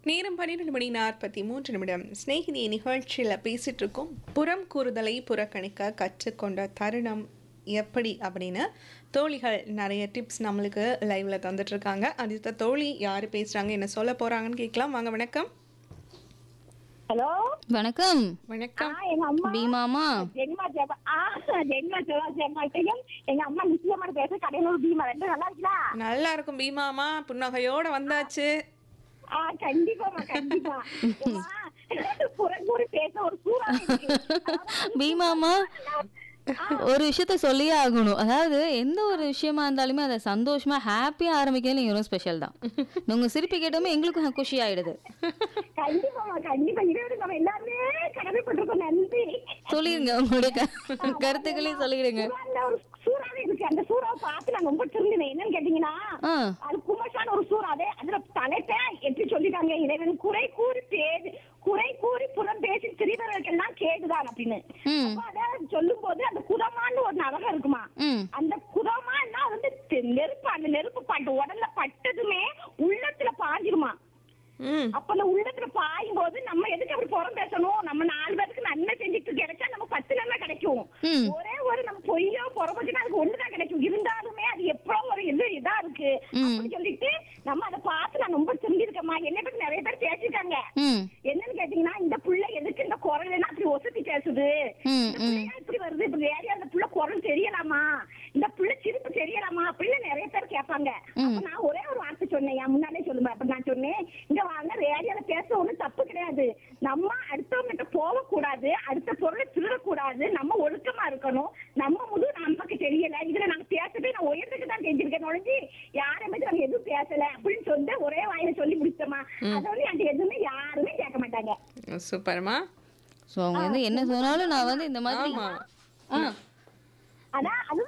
நேரம் பன்னிரெண்டு மணி நாற்பத்தி மூன்று நிமிடம் சிநேகிதி நிகழ்ச்சியில் பேசிட்டு இருக்கோம் புறம் கூறுதலை புறக்கணிக்க கற்றுக்கொண்ட தருணம் எப்படி அப்படின்னு தோழிகள் நிறைய டிப்ஸ் நம்மளுக்கு லைவ்ல தந்துட்டு இருக்காங்க அடுத்த தோழி யார் பேசுறாங்க என்ன சொல்ல போறாங்கன்னு கேட்கலாம் வாங்க வணக்கம் ஹலோ வணக்கம் வணக்கம் எங்க அம்மா பீமாமா ஜென்மா ஜெபா ஆ ஜென்மா ஜெபா ஜென்மாட்டையும் எங்க அம்மா நிச்சயமான பேச கடையனூர் பீமா ரெண்டு நல்லா இருக்குதா நல்லா இருக்கும் பீமாமா புன்னகையோட வந்தாச்சு ஆ கண்டிப்பாமா கண்டிப்பா ஏம்மா, புறங்கூறி பேச ஒரு சூறாவளி இருக்கு. பீமாமா ஒரு விஷயத்த சொல்லியே ஆகணும் அதாவது எந்த ஒரு விஷயமா இருந்தாலுமே அதை சந்தோஷமா ஹாப்பியா ஆரம்பிக்கிறது நீங்க ரொம்ப ஸ்பெஷல் தான் உங்க சிரிப்பு கேட்டோமே எங்களுக்கும் குஷி ஆயிடுது கண்டிப்பாமா கண்டிப்பா இதோட நம்ம எல்லாருமே கடமைப்பட்டிருக்கோம் நன்றி சொல்லிடுங்க உங்களுடைய க- கருத்துக்களையும் சொல்லிடுங்க குரான்ல ஒரு சூறாவே இருக்கு அந்த சூறாவை பார்த்து நான் ரொம்ப திருந்தினேன் என்னன்னு கேட்டீங்கன்னா ஆ அது குமசான ஒரு சூறாவே அதுல தலைப்பே எப்படி சொல்லிட்டாங்க இறைவன் குறை கூறி பேரு குறை கூறி புறம் பேசி திரிவர்களுக்கெல்லாம் கேடுதான் அப்படின்னு ம் அப்ப அத சொல்லும் போது அந்த குதமான்னு ஒரு நரகம் இருக்குமா ம் அந்த குதமான்னா வந்து தெ- நெருப்பு அந்த நெருப்பு பாட்டு உடல்ல பட்டதுமே உள்ளத்துல பாஞ்சிருமா ம் அப்ப அந்த உள்ளத்துல பாயும் போது நம்ம எதுக்கு அப்படி புறம் பேசணும் நம்ம நாலு பேருக்கு நன்மை செஞ்சுட்டு கிடைச்சா நம்ம பத்து நன்மை கிடைக்கும் ம் ஒரே ஒரு நம்ம பொய்யோ புறப்பட்டுனா அதுக்கு ஒண்ணுதான் கிடைக்கும் இருந்தாலுமே அது எப்போ ஒரு இது இதா இருக்கு ம். அப்படின்னு சொல்லிட்டு நம்ம அதை பார்த்து நான் ரொம்ப திரும்பியிருக்கேம்மா என்னை பத்தி நிறைய பேர் பேசிட்டாங்க ம் என்னன்னு கேட்டீங்கன்னா இந்த புள்ள எதுக்கு இந்த குரல் என்ன அப்படி ஒசத்தி பேசுது ம் இந்த ம் புள்ளையா இப்படி வருது இப்படி ஏரியா அந்த புள்ள குரல் தெரியலாமா இந்த புள்ள சிரிப்பு தெரியலாமா அப்படின்னு நிறைய பேர் கேட்பாங்க அப்ப நான் ஒரே ஒரு வார்த்தை சொன்னேன் என் முன்னாலே சொல்லுங்க அப்ப நான் சொன்னேன் இங்க வாங்க ரேடியோல பேச ஒண்ணும் தப்பு கிடையாது நம்ம அடுத்தவங்கிட்ட போகக்கூடாது அடுத்த பொருளை திருடக்கூடாது நம்ம ஒழுக்கமா இருக்கணும் நம்ம முது நமக்கு தெரியல இதுல நாங்க பேசவே நான் உயர்த்துக்கு தான் செஞ்சிருக்கேன் நுழைஞ்சு யாரையுமே நாங்க எதுவும் பேசல அப்படின்னு சொல்லிட்டு ஒரே வாயில சொல்லி முடிச்சோமா அதோட என்கிட்ட எதுவுமே யாருமே கேட்க மாட்டாங்க சூப்பர்மா ஸோ அவங்க வந்து என்ன சொன்னாலும் நான் வந்து இந்த மாதிரி ஆமா ஆ அதான் அது